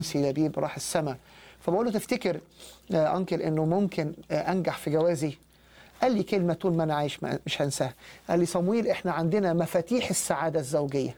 سي لبيب راح السما فبقول له تفتكر آه انكل انه ممكن آه انجح في جوازي قال لي كلمه طول ما انا عايش ما- مش هنساها قال لي صمويل احنا عندنا مفاتيح السعاده الزوجيه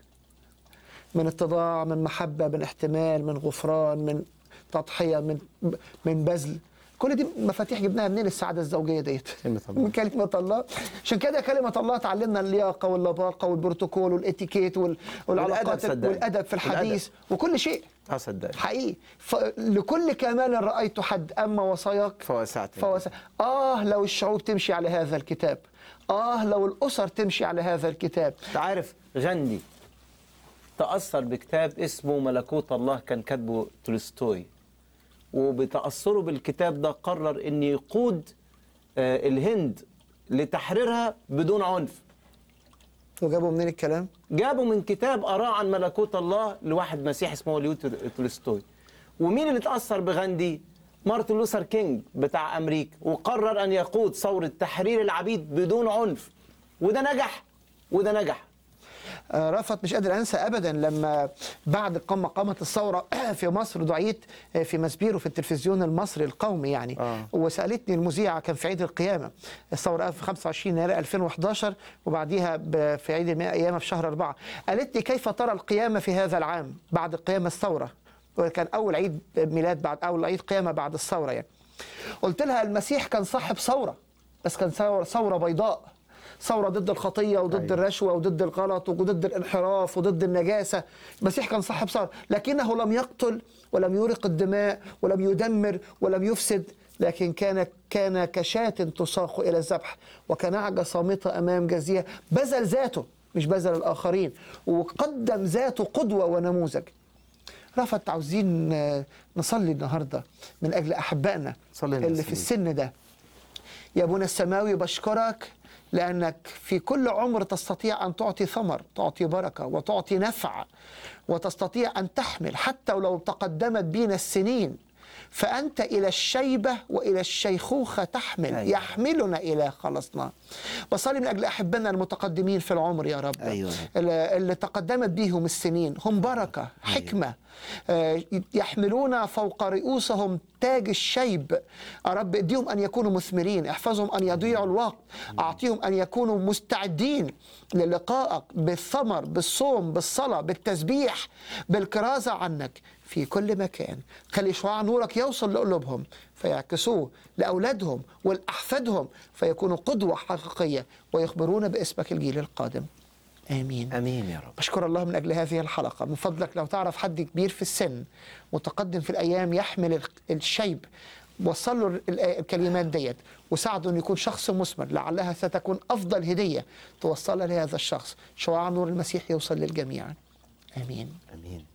من اتضاع من محبه من احتمال من غفران من تضحيه من من بذل كل دي مفاتيح جبناها منين السعاده الزوجيه ديت كلمة الله. من كلمه الله عشان كده كلمه الله تعلمنا اللياقه واللباقه والبروتوكول والاتيكيت وال- والعلاقات صدقني. والادب في الحديث وكل شيء اه صدقني حقيقي لكل كمال رأيت حد أما وصاياك فوسعت فوس... آه لو الشعوب تمشي على هذا الكتاب آه لو الأسر تمشي على هذا الكتاب انت عارف غاندي تأثر بكتاب اسمه ملكوت الله كان كاتبه تولستوي وبتأثره بالكتاب ده قرر ان يقود آه، الهند لتحريرها بدون عنف وجابوا منين الكلام؟ جابوا من كتاب قراه عن ملكوت الله لواحد مسيحي اسمه ليو تولستوي ومين اللي اتأثر بغاندي؟ مارتن لوثر كينج بتاع أمريكا وقرر أن يقود ثورة تحرير العبيد بدون عنف وده نجح وده نجح آه، رفعت مش قادر انسى ابدا لما بعد قام قامت الثوره في مصر دعيت آه، في مسبيرو في التلفزيون المصري القومي يعني آه. وسالتني المذيعه كان في عيد القيامه الثوره في 25 يناير 2011 وبعديها ب- في عيد المئة ايام في شهر أربعة قالت لي كيف ترى القيامه في هذا العام بعد قيام الثوره وكان اول عيد ميلاد بعد اول عيد قيامه بعد الثوره يعني قلت لها المسيح كان صاحب ثوره بس كان ثوره ثوره بيضاء ثوره ضد الخطيه وضد أيوة. الرشوه وضد الغلط وضد الانحراف وضد النجاسه المسيح كان صاحب ثوره لكنه لم يقتل ولم يرق الدماء ولم يدمر ولم يفسد لكن كان كان كشاة تساق الى الذبح وكنعجه صامته امام جزيه بذل ذاته مش بذل الاخرين وقدم ذاته قدوه ونموذج رفعت عاوزين آه، نصلي النهارده من اجل احبائنا صلي اللي لنا في السن ده يا ابونا السماوي بشكرك لأنك في كل عمر تستطيع أن تعطي ثمر تعطي بركة وتعطي نفع وتستطيع أن تحمل حتى ولو تقدمت بنا السنين فأنت إلى الشيبة وإلى الشيخوخة تحمل أيوة. يحملنا إلى خلصنا بصلي من أجل أحبنا المتقدمين في العمر يا رب أيوة. اللي اللي تقدمت بيهم السنين هم بركة حكمة آه، يحملون فوق رؤوسهم تاج الشيب يا رب اديهم أن يكونوا مثمرين احفظهم أن يضيعوا الوقت أعطيهم أن يكونوا مستعدين للقائك بالثمر بالصوم بالصلاة بالتسبيح بالكرازة عنك في كل مكان خلي شعاع نورك يوصل لقلوبهم فيعكسوه لأولادهم ولأحفادهم فيكونوا قدوة حقيقية ويخبرون باسمك الجيل القادم آمين امين يا رب بشكر الله من أجل هذه الحلقة من فضلك لو تعرف حد كبير في السن متقدم في الأيام يحمل ال- الشيب وصل له ال- الكلمات ديت وساعده أن يكون شخص مثمر لعلها ستكون أفضل هدية توصلها لهذا الشخص شعاع نور المسيح يوصل للجميع آمين امين